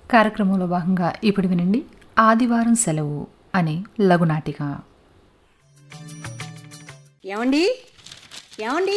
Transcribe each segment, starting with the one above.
కార్యక్రమంలో భాగంగా ఇప్పుడు వినండి ఆదివారం సెలవు అనే లఘునాటిక ఏమండి ఏమండి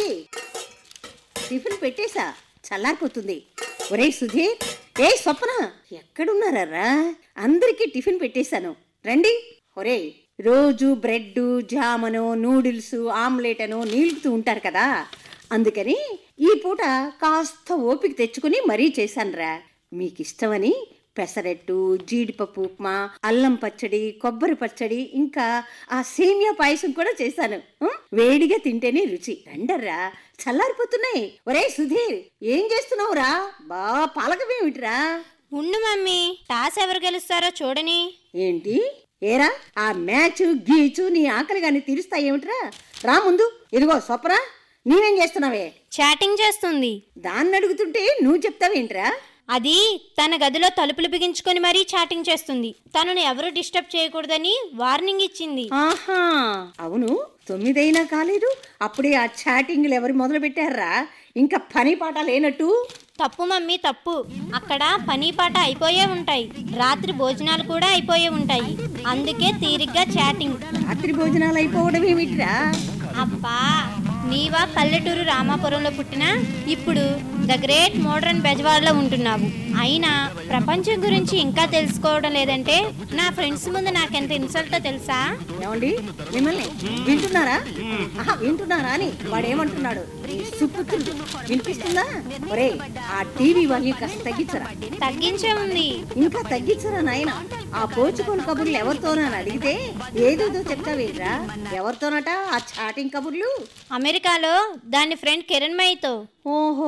టిఫిన్ పెట్టేశా చల్లారిపోతుంది ఒరే సుధీర్ ఏ స్వప్న ఎక్కడున్నారా అందరికీ టిఫిన్ పెట్టేశాను రండి ఒరే రోజు బ్రెడ్ జామను నూడిల్స్ ఆమ్లెట్ అను నీలుగుతూ ఉంటారు కదా అందుకని ఈ పూట కాస్త ఓపిక తెచ్చుకుని మరీ చేశానురా మీకు ఇష్టమని పెసరట్టు జీడిపప్పు ఉప్మా అల్లం పచ్చడి కొబ్బరి పచ్చడి ఇంకా ఆ సేమియా పాయసం కూడా చేశాను ఉం? వేడిగా తింటేనే రుచి రండర్రా చల్లారిపోతున్నాయి ఒరే సుధీర్ ఏం చేస్తున్నావురా బా పాలకమేమిట్రా ఉండు మమ్మీ టాస్ ఎవరు గెలుస్తారో చూడని ఏంటి ఏరా ఆ మ్యాచ్ గీచు నీ ఆకలి గాని తీరుస్తాయేమిట్రా రా ముందు ఇదిగో స్వప్న నీవేం చేస్తున్నావే చాటింగ్ చేస్తుంది దాన్ని అడుగుతుంటే నువ్వు చెప్తావేంట్రా అది తన గదిలో తలుపులు బిగించుకొని మరీ చాటింగ్ చేస్తుంది తనను ఎవరు డిస్టర్బ్ చేయకూడదని వార్నింగ్ ఇచ్చింది ఆహా అవును తొమ్మిదైనా కాలేదు అప్పుడే ఆ చాటింగ్లు ఎవరు మొదలు పెట్టారా ఇంకా పని పాట లేనట్టు తప్పు మమ్మీ తప్పు అక్కడ పని పాట అయిపోయే ఉంటాయి రాత్రి భోజనాలు కూడా అయిపోయే ఉంటాయి అందుకే తీరిగ్గా చాటింగ్ రాత్రి భోజనాలు అయిపోవడం ఏమిట్రా అబ్బా నీవా పల్లెటూరు రామాపురంలో పుట్టినా ఇప్పుడు ద గ్రేట్ మోడర్న్ బెజవాడలో ఉంటున్నావు అయినా ప్రపంచం గురించి ఇంకా తెలుసుకోవడం లేదంటే నా ఫ్రెండ్స్ ముందు నాకెంత ఇన్సల్టో తెలుసా ఏమండి మిమ్మల్ని వింటున్నారా ఆహా వింటున్నారా అని వాడేమంటున్నాడు ఈ సుపుత్రుడు వినిపిస్తుందా ఒరే ఆ టీవీ వాల్యూమ్ కాస్త తగ్గించరా తగ్గించే ఉంది ఇంకా తగ్గించరా నాయన ఆ పోచుకోని కబుర్లు ఎవరితోనని అడిగితే ఏదేదో చెప్తావేంట్రా ఎవరితోనట ఆ చాటింగ్ కబుర్లు అమెరికాలో దాని ఫ్రెండ్ కిరణ్ మైతో ఓహో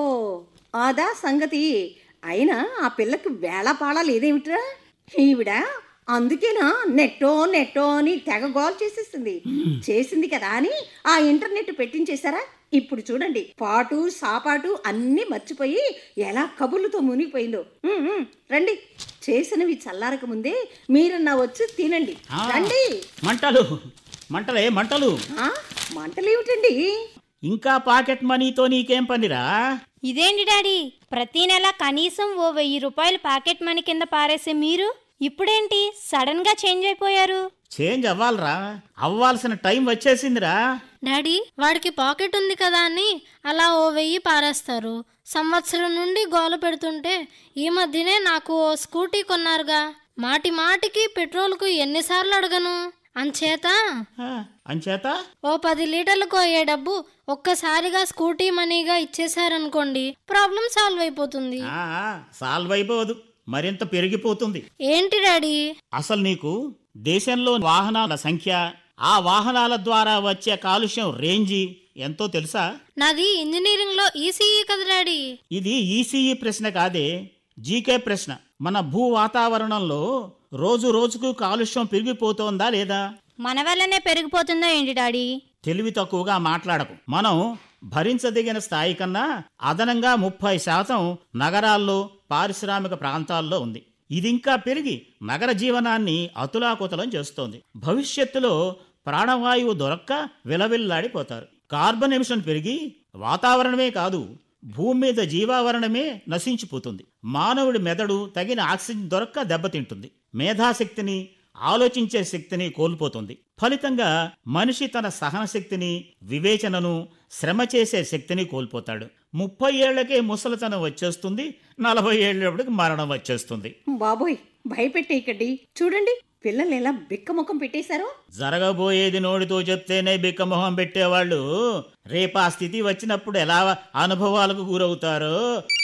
అదా సంగతి అయినా ఆ పిల్లకి వేళ పాడా లేదేమిట్రా ఈవిడ అందుకేనా నెట్టో నెట్టో అని తెగ గోల్ చేసేసింది చేసింది కదా అని ఆ ఇంటర్నెట్ పెట్టించేశారా ఇప్పుడు చూడండి పాటు సాపాటు అన్నీ మర్చిపోయి ఎలా కబుర్లతో మునిగిపోయిందో ఉమ్, ఉమ్, రండి చేసినవి చల్లారక ముందే మీరన్నా వచ్చి తినండి ఆ. రండి మంటలు మంటలే మంటలు ఆ, మంటలేమిటండి ఇంకా పాకెట్ మనీతో నీకేం పనిరా ఇదేంటి డాడీ ప్రతి నెల కనీసం ఓ వెయ్యి రూపాయలు పాకెట్ మనీ కింద పారేసే మీరు ఇప్పుడేంటి సడన్ గా చేంజ్ అయిపోయారు చేంజ్ అవ్వాలరా అవ్వాల్సిన టైం వచ్చేసిందిరా డాడీ వాడికి పాకెట్ ఉంది కదా అని అలా ఓ వెయ్యి పారేస్తారు సంవత్సరం నుండి గోల పెడుతుంటే ఈ మధ్యనే నాకు ఓ స్కూటీ కొన్నారుగా మాటి మాటికి పెట్రోల్కు ఎన్నిసార్లు అడగను అంచేత ఆ, అంచేత ఓ పది లీటర్లకు అయ్యే డబ్బు ఒక్కసారిగా స్కూటీ మనీగా ఇచ్చేశారనుకోండి ప్రాబ్లం సాల్వ్ అయిపోతుంది ఆ, సాల్వ్ అయిపోదు మరింత పెరిగిపోతుంది ఏంటి డాడీ అసలు నీకు దేశంలో వాహనాల సంఖ్య ఆ వాహనాల ద్వారా వచ్చే కాలుష్యం రేంజి ఎంతో తెలుసా నాది ఇంజనీరింగ్ లో ఈసీఈ కదా డాడీ ఇది ఈసీఈ ప్రశ్న కాదే జీకే ప్రశ్న మన భూ వాతావరణంలో రోజు రోజుకు కాలుష్యం పెరిగిపోతోందా లేదా మన వల్లనే పెరిగిపోతుందో ఏంటి డాడీ తెలివి తక్కువగా మాట్లాడకు మనం భరించదగిన స్థాయి కన్నా అదనంగా ముప్పై శాతం నగరాల్లో పారిశ్రామిక ప్రాంతాల్లో ఉంది ఇది ఇంకా పెరిగి నగర జీవనాన్ని అతులాకుతలం చేస్తోంది భవిష్యత్తులో ప్రాణవాయువు దొరక్క విలవిల్లాడిపోతారు కార్బన్ ఎమిషన్ పెరిగి వాతావరణమే కాదు భూమి మీద జీవావరణమే నశించిపోతుంది మానవుడి మెదడు తగిన ఆక్సిజన్ దొరక్క దెబ్బతింటుంది మేధాశక్తిని ఆలోచించే శక్తిని కోల్పోతుంది ఫలితంగా మనిషి తన సహన శక్తిని వివేచనను శ్రమ చేసే శక్తిని కోల్పోతాడు ముప్పై ఏళ్లకే ముసలితనం వచ్చేస్తుంది నలభై ఏళ్ళప్పటికి మరణం వచ్చేస్తుంది బాబోయ్ భయపెట్టేయకండి చూడండి పిల్లలు ఎలా బిక్కముఖం పెట్టేశారో జరగబోయేది నోటితో చెప్తేనే బిక్కమొహం పెట్టేవాళ్ళు రేపు ఆ స్థితి వచ్చినప్పుడు ఎలా అనుభవాలకు గురవుతారో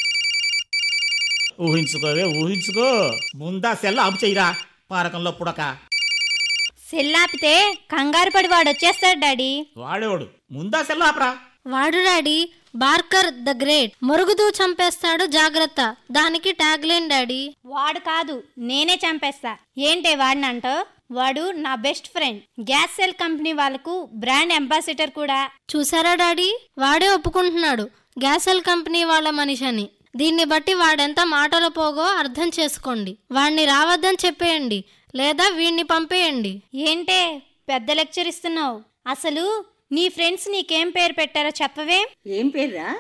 ఊహించుకోవే ఊహించుకో ముందా సెల్ల ఆపు చెయ్యరా పారకంలో పుడక సెల్లాపితే కంగారు పడి వాడు వచ్చేస్తాడు డాడీ వాడేవాడు ముందా సెల్ల ఆపరా వాడు డాడీ బార్కర్ ద గ్రేట్ మరుగుతూ చంపేస్తాడు జాగ్రత్త దానికి ట్యాగ్ లైన్ డాడీ వాడు కాదు నేనే చంపేస్తా ఏంటే వాడినంటో వాడు నా best friend gas cell company వాళ్ళకు బ్రాండ్ అంబాసిడర్ కూడా చూసారా డాడీ వాడే ఒప్పుకుంటున్నాడు గ్యాసెల్ కంపెనీ వాళ్ళ మనిషి అని దీన్ని బట్టి వాడెంత మాటల పోగో అర్థం చేసుకోండి వాణ్ణి రావద్దని చెప్పేయండి లేదా వీణ్ణి పంపేయండి ఏంటే పెద్ద లెక్చర్ ఇస్తున్నావు అసలు నీ ఫ్రెండ్స్ నీకేం పేరు పెట్టారో చెప్పవే ఏం పేర్రా